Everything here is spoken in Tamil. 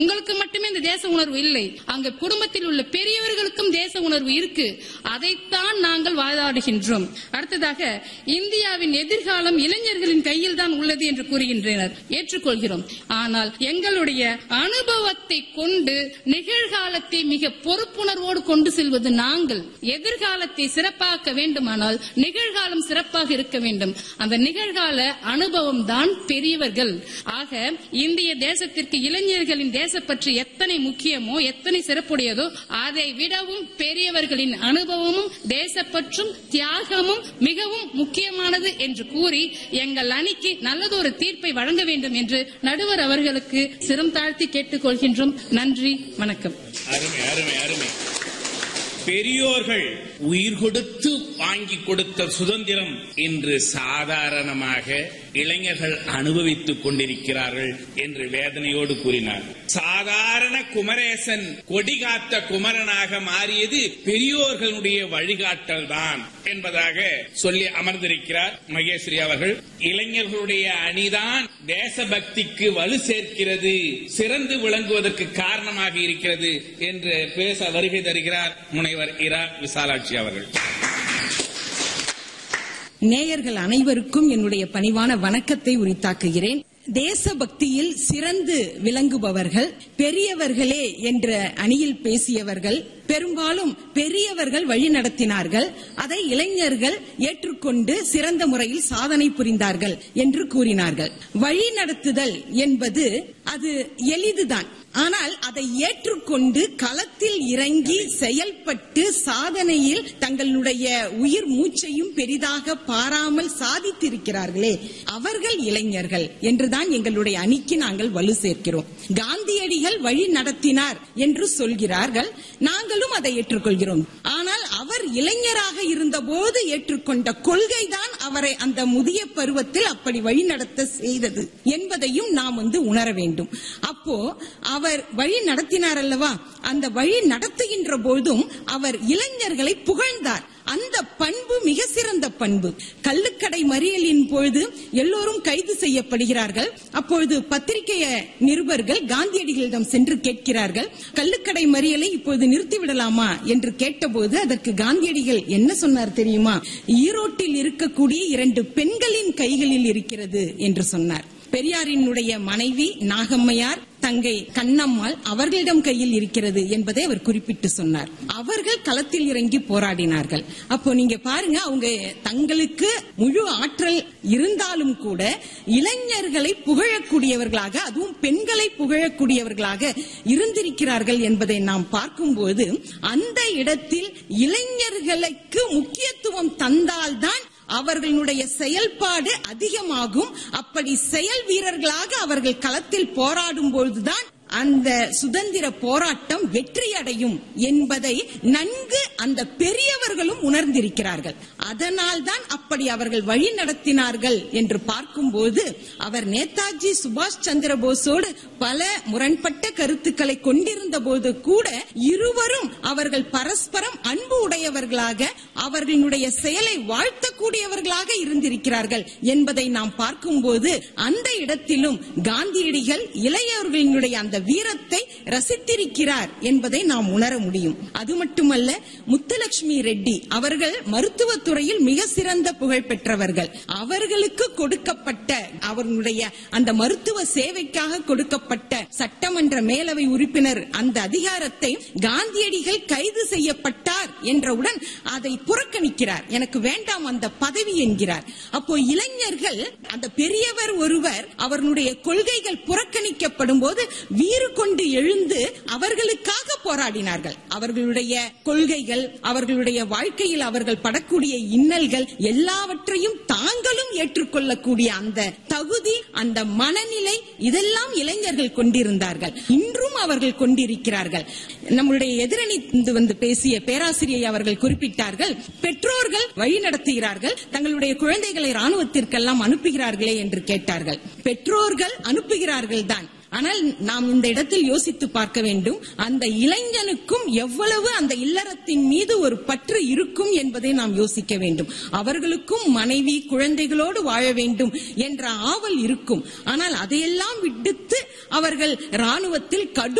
உங்களுக்கு மட்டுமே இந்த தேச உணர்வு இல்லை அங்க குடும்பத்தில் உள்ள பெரியவர்களுக்கும் தேச உணர்வு இருக்கு அதைத்தான் நாங்கள் வாதாடுகின்றோம் அடுத்ததாக இந்தியாவின் எதிர்காலம் இளைஞர்களின் கையில் தான் உள்ளது என்று கூறுகின்றனர் ஏற்றுக்கொள்கிறோம் ஆனால் எங்களுடைய அனுபவத்தை கொண்டு நிகழ்காலத்தை மிக பொறுப்புணர்வோடு கொண்டு செல்வது நாங்கள் எதிர்காலத்தை சிறப்பாக்க வேண்டுமானால் நிகழ்காலம் சிறப்பாக இருக்க வேண்டும் அந்த நிகழ்கால அனுபவம் தான் பெரியவர்கள் ஆக இந்திய தேசத்திற்கு இளைஞர்களின் தேசப்பற்று எத்தனை முக்கியமோ எத்தனை சிறப்புடையதோ அதை விடவும் பெரியவர்களின் அனுபவமும் தேசப்பற்றும் தியாகமும் மிகவும் முக்கியமானது என்று கூறி எங்கள் அணிக்கு நல்லதொரு தீர்ப்பை வழங்க வேண்டும் என்று நடுவர் அவர்களுக்கு சிரம் தாழ்த்தி கேட்டுக்கொள்கின்றோம் நன்றி வணக்கம் அருமை அருமை அருமை பெரியோர்கள் உயிர் கொடுத்து வாங்கி கொடுத்த சுதந்திரம் இன்று சாதாரணமாக இளைஞர்கள் அனுபவித்துக் கொண்டிருக்கிறார்கள் என்று வேதனையோடு கூறினார் சாதாரண குமரேசன் கொடிகாத்த குமரனாக மாறியது பெரியோர்களுடைய வழிகாட்டல் தான் என்பதாக சொல்லி அமர்ந்திருக்கிறார் மகேஸ்வரி அவர்கள் இளைஞர்களுடைய அணிதான் தேசபக்திக்கு வலு சேர்க்கிறது சிறந்து விளங்குவதற்கு காரணமாக இருக்கிறது என்று பேச வருகை தருகிறார் முனைவர் இரா விசாலாட்சி அவர்கள் நேயர்கள் அனைவருக்கும் என்னுடைய பணிவான வணக்கத்தை உரித்தாக்குகிறேன் தேசபக்தியில் சிறந்து விளங்குபவர்கள் பெரியவர்களே என்ற அணியில் பேசியவர்கள் பெரும்பாலும் பெரியவர்கள் வழி நடத்தினார்கள் அதை இளைஞர்கள் ஏற்றுக்கொண்டு சிறந்த முறையில் சாதனை புரிந்தார்கள் என்று கூறினார்கள் வழி நடத்துதல் என்பது அது எளிதுதான் ஆனால் அதை ஏற்றுக்கொண்டு களத்தில் இறங்கி செயல்பட்டு சாதனையில் தங்களுடைய உயிர் மூச்சையும் பெரிதாக பாராமல் சாதித்திருக்கிறார்களே அவர்கள் இளைஞர்கள் என்றுதான் எங்களுடைய அணிக்கு நாங்கள் வலு சேர்க்கிறோம் காந்தியடிகள் வழி நடத்தினார் என்று சொல்கிறார்கள் நாங்களும் அதை ஏற்றுக்கொள்கிறோம் ஆனால் அவர் இளைஞராக இருந்தபோது ஏற்றுக்கொண்ட கொள்கைதான் அவரை அந்த முதிய பருவத்தில் அப்படி வழி நடத்த செய்தது என்பதையும் நாம் வந்து உணர வேண்டும் அப்போ அவர் வழி நடத்தினார் அல்லவா அந்த வழி நடத்துகின்ற போதும் அவர் இளைஞர்களை புகழ்ந்தார் அந்த பண்பு மிக சிறந்த பண்பு கள்ளுக்கடை மறியலின் பொழுது எல்லோரும் கைது செய்யப்படுகிறார்கள் அப்பொழுது பத்திரிகை நிருபர்கள் காந்தியடிகளிடம் சென்று கேட்கிறார்கள் கள்ளுக்கடை மறியலை இப்பொழுது நிறுத்திவிடலாமா என்று கேட்டபோது அதற்கு காந்தியடிகள் என்ன சொன்னார் தெரியுமா ஈரோட்டில் இருக்கக்கூடிய இரண்டு பெண்களின் கைகளில் இருக்கிறது என்று சொன்னார் பெரியாரினுடைய மனைவி நாகம்மையார் தங்கை கண்ணம்மாள் அவர்களிடம் கையில் இருக்கிறது என்பதை அவர் குறிப்பிட்டு சொன்னார் அவர்கள் களத்தில் இறங்கி போராடினார்கள் அப்போ நீங்க பாருங்க அவங்க தங்களுக்கு முழு ஆற்றல் இருந்தாலும் கூட இளைஞர்களை புகழக்கூடியவர்களாக அதுவும் பெண்களை புகழக்கூடியவர்களாக இருந்திருக்கிறார்கள் என்பதை நாம் பார்க்கும்போது அந்த இடத்தில் இளைஞர்களுக்கு முக்கியத்துவம் தந்தால்தான் அவர்களுடைய செயல்பாடு அதிகமாகும் அப்படி செயல் வீரர்களாக அவர்கள் களத்தில் போராடும் பொழுதுதான் அந்த சுதந்திர போராட்டம் வெற்றியடையும் என்பதை நன்கு அந்த பெரியவர்களும் உணர்ந்திருக்கிறார்கள் அதனால் தான் அப்படி அவர்கள் வழி நடத்தினார்கள் என்று பார்க்கும்போது அவர் நேதாஜி சுபாஷ் சந்திர போஸோடு பல முரண்பட்ட கருத்துக்களை கொண்டிருந்த போது கூட இருவரும் அவர்கள் பரஸ்பரம் அன்பு உடையவர்களாக அவர்களுடைய செயலை வாழ்த்தக்கூடியவர்களாக இருந்திருக்கிறார்கள் என்பதை நாம் பார்க்கும்போது அந்த இடத்திலும் காந்தியடிகள் இளையவர்களினுடைய அந்த வீரத்தை ரசித்திருக்கிறார் என்பதை நாம் உணர முடியும் அது மட்டுமல்ல முத்துலட்சுமி ரெட்டி அவர்கள் மருத்துவத்துறையில் மிக சிறந்த புகழ் பெற்றவர்கள் அவர்களுக்கு கொடுக்கப்பட்ட அவர்களுடைய அந்த மருத்துவ சேவைக்காக கொடுக்கப்பட்ட சட்டமன்ற மேலவை உறுப்பினர் அந்த அதிகாரத்தை காந்தியடிகள் கைது செய்யப்பட்டார் என்றவுடன் அதை புறக்கணிக்கிறார் எனக்கு வேண்டாம் அந்த பதவி என்கிறார் அப்போ இளைஞர்கள் அந்த பெரியவர் ஒருவர் அவர்களுடைய கொள்கைகள் புறக்கணிக்கப்படும் போது வீறு கொண்டு எழுந்து அவர்களுக்காக போராடினார்கள் அவர்களுடைய கொள்கைகள் அவர்களுடைய வாழ்க்கையில் அவர்கள் படக்கூடிய இன்னல்கள் எல்லாவற்றையும் தாங்களும் ஏற்றுக்கொள்ளக்கூடிய அந்த தகுதி அந்த மனநிலை இதெல்லாம் இளைஞர்கள் கொண்டிருந்தார்கள் இன்றும் அவர்கள் கொண்டிருக்கிறார்கள் நம்முடைய எதிரணி வந்து பேசிய பேராசிரியை அவர்கள் குறிப்பிட்டார்கள் பெற்றோர்கள் வழி நடத்துகிறார்கள் தங்களுடைய குழந்தைகளை ராணுவத்திற்கெல்லாம் அனுப்புகிறார்களே என்று கேட்டார்கள் பெற்றோர்கள் அனுப்புகிறார்கள் தான் ஆனால் நாம் இந்த இடத்தில் யோசித்து பார்க்க வேண்டும் அந்த இளைஞனுக்கும் எவ்வளவு அந்த இல்லறத்தின் மீது ஒரு பற்று இருக்கும் என்பதை நாம் யோசிக்க வேண்டும் அவர்களுக்கும் மனைவி குழந்தைகளோடு வாழ வேண்டும் என்ற ஆவல் இருக்கும் ஆனால் அதையெல்லாம் விடுத்து அவர்கள் ராணுவத்தில் கடும்